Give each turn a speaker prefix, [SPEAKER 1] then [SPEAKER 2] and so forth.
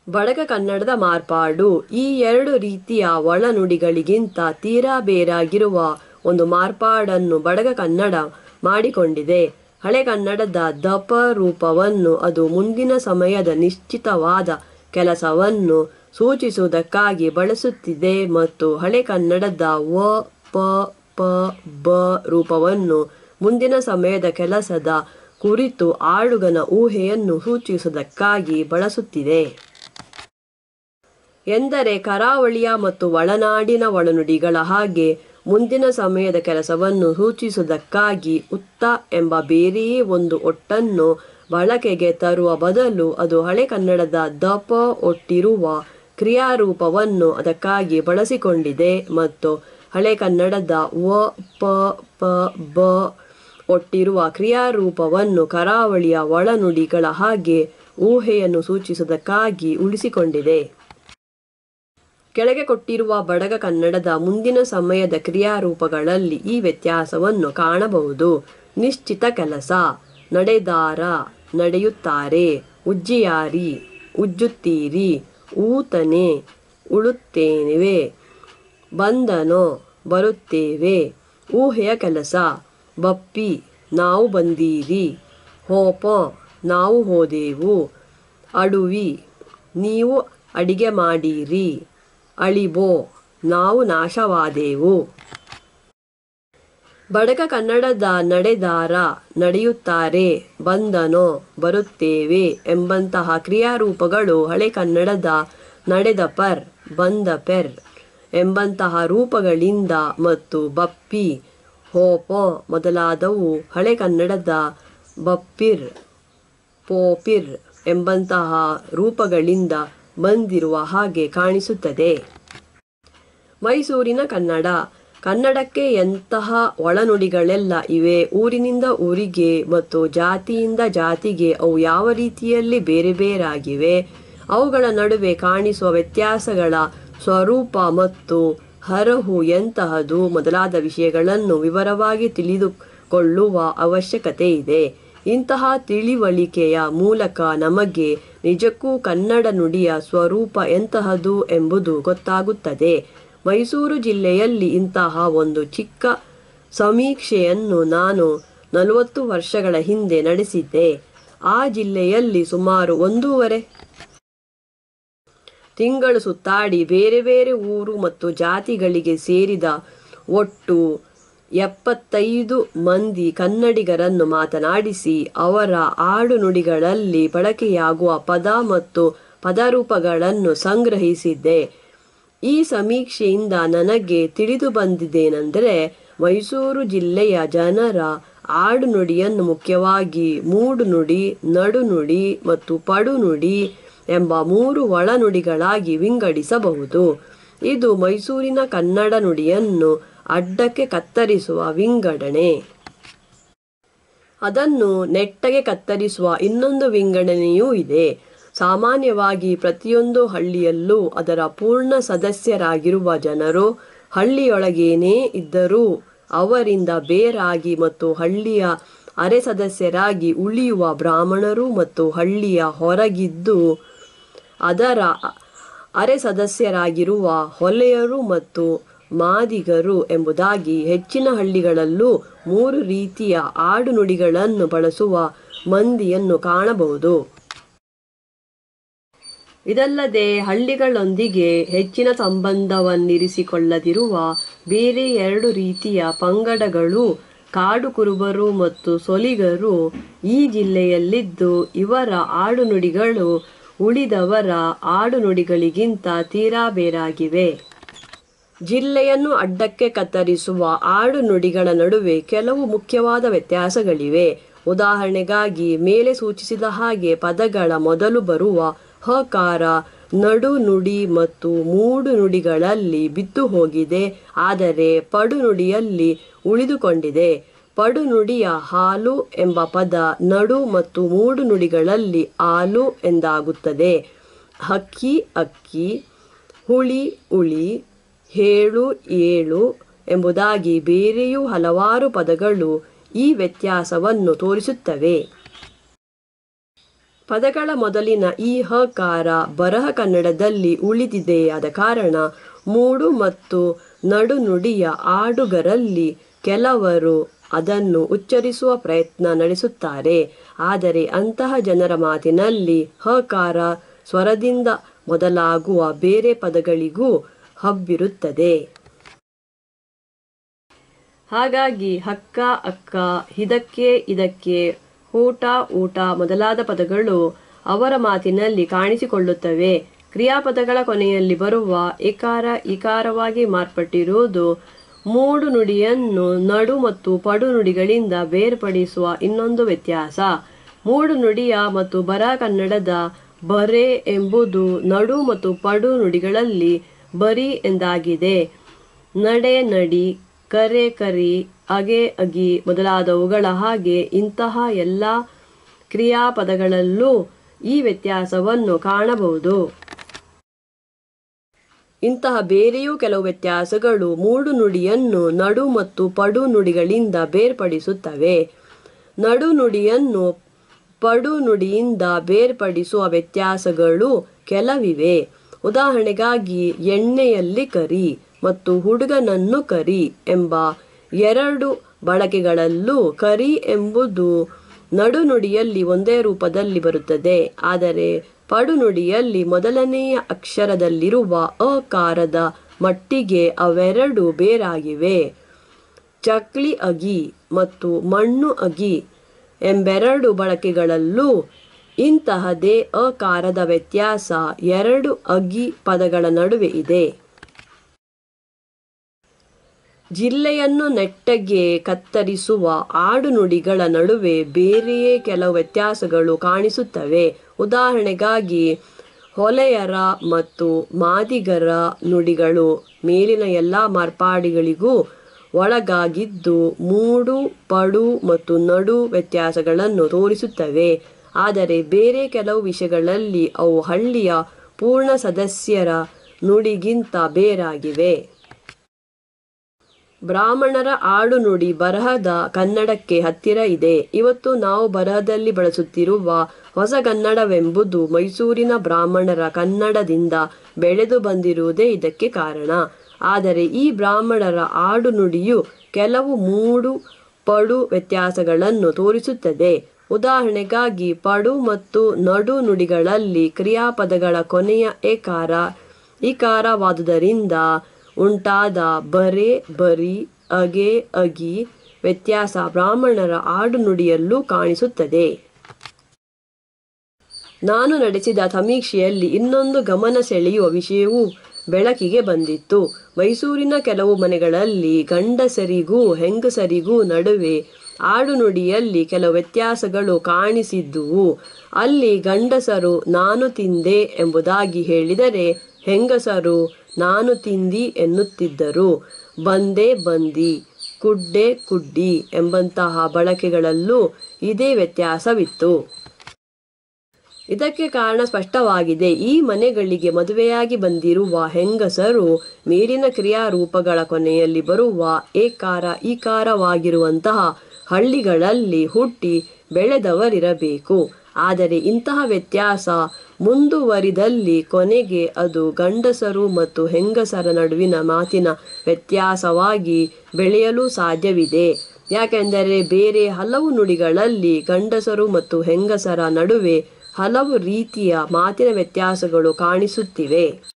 [SPEAKER 1] ಬಡಗ ಕನ್ನಡದ ಮಾರ್ಪಾಡು ಈ ಎರಡು ರೀತಿಯ ಒಳನುಡಿಗಳಿಗಿಂತ ತೀರಾ ಬೇರಾಗಿರುವ ಒಂದು ಮಾರ್ಪಾಡನ್ನು ಬಡಗ ಕನ್ನಡ ಮಾಡಿಕೊಂಡಿದೆ ಹಳೆ ಕನ್ನಡದ ದಪ ರೂಪವನ್ನು ಅದು ಮುಂದಿನ ಸಮಯದ ನಿಶ್ಚಿತವಾದ ಕೆಲಸವನ್ನು ಸೂಚಿಸುವುದಕ್ಕಾಗಿ ಬಳಸುತ್ತಿದೆ ಮತ್ತು ಹಳೆ ಕನ್ನಡದ ವ ಪ ಪ ಬ ರೂಪವನ್ನು ಮುಂದಿನ ಸಮಯದ ಕೆಲಸದ ಕುರಿತು ಆಡುಗನ ಊಹೆಯನ್ನು ಸೂಚಿಸುವುದಕ್ಕಾಗಿ ಬಳಸುತ್ತಿದೆ ಎಂದರೆ ಕರಾವಳಿಯ ಮತ್ತು ಒಳನಾಡಿನ ಒಳನುಡಿಗಳ ಹಾಗೆ ಮುಂದಿನ ಸಮಯದ ಕೆಲಸವನ್ನು ಸೂಚಿಸುವುದಕ್ಕಾಗಿ ಉತ್ತ ಎಂಬ ಬೇರೆಯೇ ಒಂದು ಒಟ್ಟನ್ನು ಬಳಕೆಗೆ ತರುವ ಬದಲು ಅದು ಹಳೆ ಕನ್ನಡದ ದಪ ಒಟ್ಟಿರುವ ಕ್ರಿಯಾರೂಪವನ್ನು ಅದಕ್ಕಾಗಿ ಬಳಸಿಕೊಂಡಿದೆ ಮತ್ತು ಹಳೆ ಕನ್ನಡದ ವ ಪ ಪ ಬ ಒಟ್ಟಿರುವ ಕ್ರಿಯಾರೂಪವನ್ನು ಕರಾವಳಿಯ ಒಳನುಡಿಗಳ ಹಾಗೆ ಊಹೆಯನ್ನು ಸೂಚಿಸುವುದಕ್ಕಾಗಿ ಉಳಿಸಿಕೊಂಡಿದೆ ಕೆಳಗೆ ಕೊಟ್ಟಿರುವ ಬಡಗ ಕನ್ನಡದ ಮುಂದಿನ ಸಮಯದ ಕ್ರಿಯಾರೂಪಗಳಲ್ಲಿ ಈ ವ್ಯತ್ಯಾಸವನ್ನು ಕಾಣಬಹುದು ನಿಶ್ಚಿತ ಕೆಲಸ ನಡೆದಾರ ನಡೆಯುತ್ತಾರೆ ಉಜ್ಜಿಯಾರಿ ಉಜ್ಜುತ್ತೀರಿ ಊತನೆ ಉಳುತ್ತೇವೆ ಬಂದನೋ ಬರುತ್ತೇವೆ ಊಹೆಯ ಕೆಲಸ ಬಪ್ಪಿ ನಾವು ಬಂದೀರಿ ಹೋಪ ನಾವು ಹೋದೆವು ಅಡುವಿ ನೀವು ಅಡಿಗೆ ಮಾಡೀರಿ ಅಳಿಬೋ ನಾವು ನಾಶವಾದೆವು ಬಡಗ ಕನ್ನಡದ ನಡೆದಾರ ನಡೆಯುತ್ತಾರೆ ಬಂದನೋ ಬರುತ್ತೇವೆ ಎಂಬಂತಹ ಕ್ರಿಯಾರೂಪಗಳು ಹಳೆ ಕನ್ನಡದ ನಡೆದ ಪರ್ ಬಂದ ಪೆರ್ ಎಂಬಂತಹ ರೂಪಗಳಿಂದ ಮತ್ತು ಬಪ್ಪಿ ಹೋಪ ಮೊದಲಾದವು ಹಳೆ ಕನ್ನಡದ ಬಪ್ಪಿರ್ ಪೋಪಿರ್ ಎಂಬಂತಹ ರೂಪಗಳಿಂದ ಬಂದಿರುವ ಹಾಗೆ ಕಾಣಿಸುತ್ತದೆ ಮೈಸೂರಿನ ಕನ್ನಡ ಕನ್ನಡಕ್ಕೆ ಎಂತಹ ಒಳನುಡಿಗಳೆಲ್ಲ ಇವೆ ಊರಿನಿಂದ ಊರಿಗೆ ಮತ್ತು ಜಾತಿಯಿಂದ ಜಾತಿಗೆ ಅವು ಯಾವ ರೀತಿಯಲ್ಲಿ ಬೇರೆ ಬೇರಾಗಿವೆ ಅವುಗಳ ನಡುವೆ ಕಾಣಿಸುವ ವ್ಯತ್ಯಾಸಗಳ ಸ್ವರೂಪ ಮತ್ತು ಹರಹು ಎಂತಹದು ಮೊದಲಾದ ವಿಷಯಗಳನ್ನು ವಿವರವಾಗಿ ತಿಳಿದುಕೊಳ್ಳುವ ಅವಶ್ಯಕತೆ ಇದೆ ಇಂತಹ ತಿಳಿವಳಿಕೆಯ ಮೂಲಕ ನಮಗೆ ನಿಜಕ್ಕೂ ಕನ್ನಡ ನುಡಿಯ ಸ್ವರೂಪ ಎಂತಹದು ಎಂಬುದು ಗೊತ್ತಾಗುತ್ತದೆ ಮೈಸೂರು ಜಿಲ್ಲೆಯಲ್ಲಿ ಇಂತಹ ಒಂದು ಚಿಕ್ಕ ಸಮೀಕ್ಷೆಯನ್ನು ನಾನು ನಲವತ್ತು ವರ್ಷಗಳ ಹಿಂದೆ ನಡೆಸಿದ್ದೆ ಆ ಜಿಲ್ಲೆಯಲ್ಲಿ ಸುಮಾರು ಒಂದೂವರೆ ತಿಂಗಳು ಸುತ್ತಾಡಿ ಬೇರೆ ಬೇರೆ ಊರು ಮತ್ತು ಜಾತಿಗಳಿಗೆ ಸೇರಿದ ಒಟ್ಟು ಎಪ್ಪತ್ತೈದು ಮಂದಿ ಕನ್ನಡಿಗರನ್ನು ಮಾತನಾಡಿಸಿ ಅವರ ಆಡುನುಡಿಗಳಲ್ಲಿ ಬಳಕೆಯಾಗುವ ಪದ ಮತ್ತು ಪದರೂಪಗಳನ್ನು ಸಂಗ್ರಹಿಸಿದ್ದೆ ಈ ಸಮೀಕ್ಷೆಯಿಂದ ನನಗೆ ತಿಳಿದು ಬಂದಿದ್ದೇನೆಂದರೆ ಮೈಸೂರು ಜಿಲ್ಲೆಯ ಜನರ ಆಡುನುಡಿಯನ್ನು ಮುಖ್ಯವಾಗಿ ಮೂಡುನುಡಿ ನಡುನುಡಿ ಮತ್ತು ಪಡುನುಡಿ ಎಂಬ ಮೂರು ಒಳನುಡಿಗಳಾಗಿ ವಿಂಗಡಿಸಬಹುದು ಇದು ಮೈಸೂರಿನ ಕನ್ನಡ ನುಡಿಯನ್ನು ಅಡ್ಡಕ್ಕೆ ಕತ್ತರಿಸುವ ವಿಂಗಡಣೆ ಅದನ್ನು ನೆಟ್ಟಗೆ ಕತ್ತರಿಸುವ ಇನ್ನೊಂದು ವಿಂಗಡಣೆಯೂ ಇದೆ ಸಾಮಾನ್ಯವಾಗಿ ಪ್ರತಿಯೊಂದು ಹಳ್ಳಿಯಲ್ಲೂ ಅದರ ಪೂರ್ಣ ಸದಸ್ಯರಾಗಿರುವ ಜನರು ಹಳ್ಳಿಯೊಳಗೇನೇ ಇದ್ದರೂ ಅವರಿಂದ ಬೇರಾಗಿ ಮತ್ತು ಹಳ್ಳಿಯ ಅರೆ ಸದಸ್ಯರಾಗಿ ಉಳಿಯುವ ಬ್ರಾಹ್ಮಣರು ಮತ್ತು ಹಳ್ಳಿಯ ಹೊರಗಿದ್ದು ಅದರ ಅರೆ ಸದಸ್ಯರಾಗಿರುವ ಹೊಲೆಯರು ಮತ್ತು ಮಾದಿಗರು ಎಂಬುದಾಗಿ ಹೆಚ್ಚಿನ ಹಳ್ಳಿಗಳಲ್ಲೂ ಮೂರು ರೀತಿಯ ಆಡುನುಡಿಗಳನ್ನು ಬಳಸುವ ಮಂದಿಯನ್ನು ಕಾಣಬಹುದು ಇದಲ್ಲದೆ ಹಳ್ಳಿಗಳೊಂದಿಗೆ ಹೆಚ್ಚಿನ ಸಂಬಂಧವನ್ನಿರಿಸಿಕೊಳ್ಳದಿರುವ ಬೇರೆ ಎರಡು ರೀತಿಯ ಪಂಗಡಗಳು ಕಾಡು ಕುರುಬರು ಮತ್ತು ಸೊಲಿಗರು ಈ ಜಿಲ್ಲೆಯಲ್ಲಿದ್ದು ಇವರ ಆಡುನುಡಿಗಳು ಉಳಿದವರ ಆಡುನುಡಿಗಳಿಗಿಂತ ತೀರಾ ಬೇರಾಗಿವೆ ಜಿಲ್ಲೆಯನ್ನು ಅಡ್ಡಕ್ಕೆ ಕತ್ತರಿಸುವ ಆಡುನುಡಿಗಳ ನಡುವೆ ಕೆಲವು ಮುಖ್ಯವಾದ ವ್ಯತ್ಯಾಸಗಳಿವೆ ಉದಾಹರಣೆಗಾಗಿ ಮೇಲೆ ಸೂಚಿಸಿದ ಹಾಗೆ ಪದಗಳ ಮೊದಲು ಬರುವ ಹಕಾರ ನಡು ನುಡಿ ಮತ್ತು ಮೂಡು ನುಡಿಗಳಲ್ಲಿ ಬಿದ್ದು ಹೋಗಿದೆ ಆದರೆ ಪಡು ನುಡಿಯಲ್ಲಿ ಉಳಿದುಕೊಂಡಿದೆ ಪಡು ನುಡಿಯ ಹಾಲು ಎಂಬ ಪದ ನಡು ಮತ್ತು ಮೂಡು ನುಡಿಗಳಲ್ಲಿ ಆಲು ಎಂದಾಗುತ್ತದೆ ಹಕ್ಕಿ ಅಕ್ಕಿ ಹುಳಿ ಉಳಿ ಹೇಳು ಏಳು ಎಂಬುದಾಗಿ ಬೇರೆಯೂ ಹಲವಾರು ಪದಗಳು ಈ ವ್ಯತ್ಯಾಸವನ್ನು ತೋರಿಸುತ್ತವೆ ಪದಗಳ ಮೊದಲಿನ ಈ ಹಕಾರ ಬರಹ ಕನ್ನಡದಲ್ಲಿ ಉಳಿದಿದೆಯಾದ ಕಾರಣ ಮೂಡು ಮತ್ತು ನಡುನುಡಿಯ ಆಡುಗರಲ್ಲಿ ಕೆಲವರು ಅದನ್ನು ಉಚ್ಚರಿಸುವ ಪ್ರಯತ್ನ ನಡೆಸುತ್ತಾರೆ ಆದರೆ ಅಂತಹ ಜನರ ಮಾತಿನಲ್ಲಿ ಹಕಾರ ಸ್ವರದಿಂದ ಮೊದಲಾಗುವ ಬೇರೆ ಪದಗಳಿಗೂ ಹಬ್ಬಿರುತ್ತದೆ ಹಾಗಾಗಿ ಹಕ್ಕ ಅಕ್ಕ ಇದಕ್ಕೆ ಇದಕ್ಕೆ ಊಟ ಊಟ ಮೊದಲಾದ ಪದಗಳು ಅವರ ಮಾತಿನಲ್ಲಿ ಕಾಣಿಸಿಕೊಳ್ಳುತ್ತವೆ ಕ್ರಿಯಾಪದಗಳ ಕೊನೆಯಲ್ಲಿ ಬರುವ ಇಕಾರ ಇಕಾರವಾಗಿ ಮಾರ್ಪಟ್ಟಿರುವುದು ಮೂಡು ನುಡಿಯನ್ನು ನಡು ಮತ್ತು ಪಡು ನುಡಿಗಳಿಂದ ಬೇರ್ಪಡಿಸುವ ಇನ್ನೊಂದು ವ್ಯತ್ಯಾಸ ಮೂಡು ನುಡಿಯ ಮತ್ತು ಬರ ಕನ್ನಡದ ಬರೆ ಎಂಬುದು ನಡು ಮತ್ತು ಪಡು ನುಡಿಗಳಲ್ಲಿ ಬರಿ ಎಂದಾಗಿದೆ ನಡೆ ನಡಿ ಕರೆ ಕರಿ ಅಗೆ ಅಗಿ ಮೊದಲಾದವುಗಳ ಹಾಗೆ ಇಂತಹ ಎಲ್ಲ ಕ್ರಿಯಾಪದಗಳಲ್ಲೂ ಈ ವ್ಯತ್ಯಾಸವನ್ನು ಕಾಣಬಹುದು ಇಂತಹ ಬೇರೆಯೂ ಕೆಲವು ವ್ಯತ್ಯಾಸಗಳು ಮೂಡು ನುಡಿಯನ್ನು ನಡು ಮತ್ತು ಪಡು ನುಡಿಗಳಿಂದ ಬೇರ್ಪಡಿಸುತ್ತವೆ ನಡು ನುಡಿಯನ್ನು ಪಡು ನುಡಿಯಿಂದ ಬೇರ್ಪಡಿಸುವ ವ್ಯತ್ಯಾಸಗಳು ಕೆಲವಿವೆ ಉದಾಹರಣೆಗಾಗಿ ಎಣ್ಣೆಯಲ್ಲಿ ಕರಿ ಮತ್ತು ಹುಡುಗನನ್ನು ಕರಿ ಎಂಬ ಎರಡು ಬಳಕೆಗಳಲ್ಲೂ ಕರಿ ಎಂಬುದು ನಡುನುಡಿಯಲ್ಲಿ ಒಂದೇ ರೂಪದಲ್ಲಿ ಬರುತ್ತದೆ ಆದರೆ ಪಡುನುಡಿಯಲ್ಲಿ ಮೊದಲನೆಯ ಅಕ್ಷರದಲ್ಲಿರುವ ಅಕಾರದ ಮಟ್ಟಿಗೆ ಅವೆರಡು ಬೇರಾಗಿವೆ ಚಕ್ಲಿ ಅಗಿ ಮತ್ತು ಮಣ್ಣು ಅಗಿ ಎಂಬೆರಡು ಬಳಕೆಗಳಲ್ಲೂ ಇಂತಹದೇ ಅಕಾರದ ವ್ಯತ್ಯಾಸ ಎರಡು ಅಗಿ ಪದಗಳ ನಡುವೆ ಇದೆ ಜಿಲ್ಲೆಯನ್ನು ನೆಟ್ಟಗೆ ಕತ್ತರಿಸುವ ಆಡುನುಡಿಗಳ ನಡುವೆ ಬೇರೆಯೇ ಕೆಲವು ವ್ಯತ್ಯಾಸಗಳು ಕಾಣಿಸುತ್ತವೆ ಉದಾಹರಣೆಗಾಗಿ ಹೊಲೆಯರ ಮತ್ತು ಮಾದಿಗರ ನುಡಿಗಳು ಮೇಲಿನ ಎಲ್ಲ ಮಾರ್ಪಾಡಿಗಳಿಗೂ ಒಳಗಾಗಿದ್ದು ಮೂಡು ಪಡು ಮತ್ತು ನಡು ವ್ಯತ್ಯಾಸಗಳನ್ನು ತೋರಿಸುತ್ತವೆ ಆದರೆ ಬೇರೆ ಕೆಲವು ವಿಷಯಗಳಲ್ಲಿ ಅವು ಹಳ್ಳಿಯ ಪೂರ್ಣ ಸದಸ್ಯರ ನುಡಿಗಿಂತ ಬೇರಾಗಿವೆ ಬ್ರಾಹ್ಮಣರ ಆಡುನುಡಿ ಬರಹದ ಕನ್ನಡಕ್ಕೆ ಹತ್ತಿರ ಇದೆ ಇವತ್ತು ನಾವು ಬರಹದಲ್ಲಿ ಬಳಸುತ್ತಿರುವ ಹೊಸ ಕನ್ನಡವೆಂಬುದು ಮೈಸೂರಿನ ಬ್ರಾಹ್ಮಣರ ಕನ್ನಡದಿಂದ ಬೆಳೆದು ಬಂದಿರುವುದೇ ಇದಕ್ಕೆ ಕಾರಣ ಆದರೆ ಈ ಬ್ರಾಹ್ಮಣರ ಆಡುನುಡಿಯು ಕೆಲವು ಮೂಡು ಪಡು ವ್ಯತ್ಯಾಸಗಳನ್ನು ತೋರಿಸುತ್ತದೆ ಉದಾಹರಣೆಗಾಗಿ ಪಡು ಮತ್ತು ನಡು ನುಡಿಗಳಲ್ಲಿ ಕ್ರಿಯಾಪದಗಳ ಕೊನೆಯ ಏಕಾರ ಇಕಾರವಾದುದರಿಂದ ಉಂಟಾದ ಬರೆ ಬರಿ ಅಗೆ ಅಗಿ ವ್ಯತ್ಯಾಸ ಬ್ರಾಹ್ಮಣರ ಆಡುನುಡಿಯಲ್ಲೂ ಕಾಣಿಸುತ್ತದೆ ನಾನು ನಡೆಸಿದ ಸಮೀಕ್ಷೆಯಲ್ಲಿ ಇನ್ನೊಂದು ಗಮನ ಸೆಳೆಯುವ ವಿಷಯವೂ ಬೆಳಕಿಗೆ ಬಂದಿತ್ತು ಮೈಸೂರಿನ ಕೆಲವು ಮನೆಗಳಲ್ಲಿ ಗಂಡಸರಿಗೂ ಹೆಂಗಸರಿಗೂ ನಡುವೆ ಆಡುನುಡಿಯಲ್ಲಿ ಕೆಲವು ವ್ಯತ್ಯಾಸಗಳು ಕಾಣಿಸಿದ್ದುವು ಅಲ್ಲಿ ಗಂಡಸರು ನಾನು ತಿಂದೆ ಎಂಬುದಾಗಿ ಹೇಳಿದರೆ ಹೆಂಗಸರು ನಾನು ತಿಂದಿ ಎನ್ನುತ್ತಿದ್ದರು ಬಂದೆ ಬಂದಿ ಕುಡ್ಡೆ ಕುಡ್ಡಿ ಎಂಬಂತಹ ಬಳಕೆಗಳಲ್ಲೂ ಇದೇ ವ್ಯತ್ಯಾಸವಿತ್ತು ಇದಕ್ಕೆ ಕಾರಣ ಸ್ಪಷ್ಟವಾಗಿದೆ ಈ ಮನೆಗಳಿಗೆ ಮದುವೆಯಾಗಿ ಬಂದಿರುವ ಹೆಂಗಸರು ಮೇಲಿನ ಕ್ರಿಯಾರೂಪಗಳ ಕೊನೆಯಲ್ಲಿ ಬರುವ ಏಕಾರ ಈಕಾರವಾಗಿರುವಂತಹ ಹಳ್ಳಿಗಳಲ್ಲಿ ಹುಟ್ಟಿ ಬೆಳೆದವರಿರಬೇಕು ಆದರೆ ಇಂತಹ ವ್ಯತ್ಯಾಸ ಮುಂದುವರಿದಲ್ಲಿ ಕೊನೆಗೆ ಅದು ಗಂಡಸರು ಮತ್ತು ಹೆಂಗಸರ ನಡುವಿನ ಮಾತಿನ ವ್ಯತ್ಯಾಸವಾಗಿ ಬೆಳೆಯಲು ಸಾಧ್ಯವಿದೆ ಯಾಕೆಂದರೆ ಬೇರೆ ಹಲವು ನುಡಿಗಳಲ್ಲಿ ಗಂಡಸರು ಮತ್ತು ಹೆಂಗಸರ ನಡುವೆ ಹಲವು ರೀತಿಯ ಮಾತಿನ ವ್ಯತ್ಯಾಸಗಳು ಕಾಣಿಸುತ್ತಿವೆ